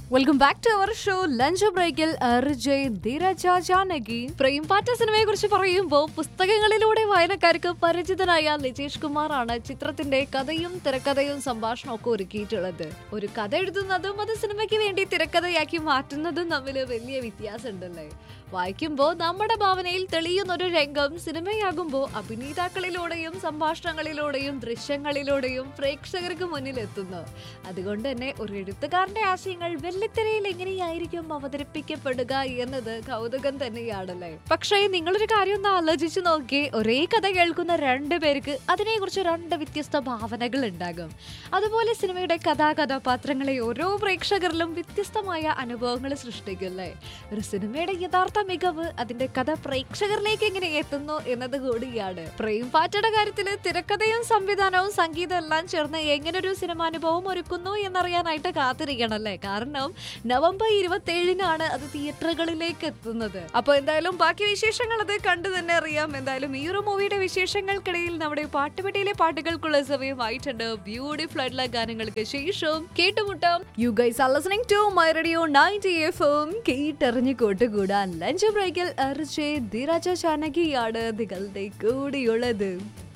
welcome back to our show lunch ബ്രേക്കിൽ അർജയ് ധീരജ ജാനകി പ്രേംപാറ്റ സിനിമയെ കുറിച്ച് പറയുമ്പോൾ പുസ്തകങ്ങളിലൂടെ വായനക്കാർക്ക് പരിചിതനായ ലിജേഷ് കുമാറാണ് ചിത്രത്തിന്റെ കഥയും തിരക്കഥയും സംഭാഷണവും ഒക്കെ ഒരുക്കിയിട്ടുള്ളത് ഒരു കഥ എഴുതുന്നതും അത് സിനിമയ്ക്ക് വേണ്ടി തിരക്കഥയാക്കി മാറ്റുന്നതും തമ്മിൽ വലിയ വ്യത്യാസമുണ്ടല്ലേ വായിക്കുമ്പോൾ നമ്മുടെ ഭാവനയിൽ തെളിയുന്ന ഒരു രംഗം സിനിമയാകുമ്പോൾ അഭിനേതാക്കളിലൂടെയും സംഭാഷണങ്ങളിലൂടെയും ദൃശ്യങ്ങളിലൂടെയും പ്രേക്ഷകർക്ക് മുന്നിൽ എത്തുന്നു അതുകൊണ്ട് തന്നെ ഒരു എഴുത്തുകാരന്റെ ആശയങ്ങൾ വെള്ളിത്തിരയിൽ എങ്ങനെയായിരിക്കും അവതരിപ്പിക്കപ്പെടുക എന്നത് കൗതുകം തന്നെയാണല്ലേ പക്ഷേ നിങ്ങളൊരു കാര്യം ഒന്ന് ആലോചിച്ച് നോക്കി ഒരേ കഥ കേൾക്കുന്ന രണ്ട് പേർക്ക് അതിനെക്കുറിച്ച് രണ്ട് വ്യത്യസ്ത ഭാവനകൾ ഉണ്ടാകും അതുപോലെ സിനിമയുടെ കഥാകഥാപാത്രങ്ങളെ ഓരോ പ്രേക്ഷകരിലും വ്യത്യസ്തമായ അനുഭവങ്ങൾ സൃഷ്ടിക്കില്ലേ ഒരു സിനിമയുടെ യഥാർത്ഥ മികവ് അതിന്റെ കഥ പ്രേക്ഷകരിലേക്ക് എങ്ങനെ എത്തുന്നു എന്നത് കൂടിയാണ് പ്രേം പാറ്റയുടെ കാര്യത്തില് തിരക്കഥയും സംവിധാനവും സംഗീതം എല്ലാം ചേർന്ന് എങ്ങനെ ഒരു സിനിമാനുഭവം ഒരുക്കുന്നു എന്നറിയാനായിട്ട് കാത്തിരിക്കണല്ലേ കാരണം നവംബർ ഇരുപത്തി ഏഴിനാണ് അത് തിയേറ്ററുകളിലേക്ക് എത്തുന്നത് അപ്പൊ എന്തായാലും ബാക്കി വിശേഷങ്ങൾ അത് കണ്ടു തന്നെ അറിയാം എന്തായാലും ഈ ഒരു മൂവിയുടെ വിശേഷങ്ങൾക്കിടയിൽ നമ്മുടെ പാട്ടുപെട്ടിയിലെ പാട്ടുകൾക്കുള്ള സമയമായിട്ടുണ്ട് ബ്യൂട്ടിഫുൾ ആയിട്ടുള്ള ഗാനങ്ങൾക്ക് ശേഷം കേട്ടുമുട്ടാം you guys are listening to my radio 90 എഫും കേട്ടറിഞ്ഞു കൂട്ടുകൂടാൻ ലഞ്ച് ബ്രേക്കിൽ അർജയ് ധീരാജ ചാനകിയാണ് നിങ്ങളുടെ കൂടിയുള്ളത്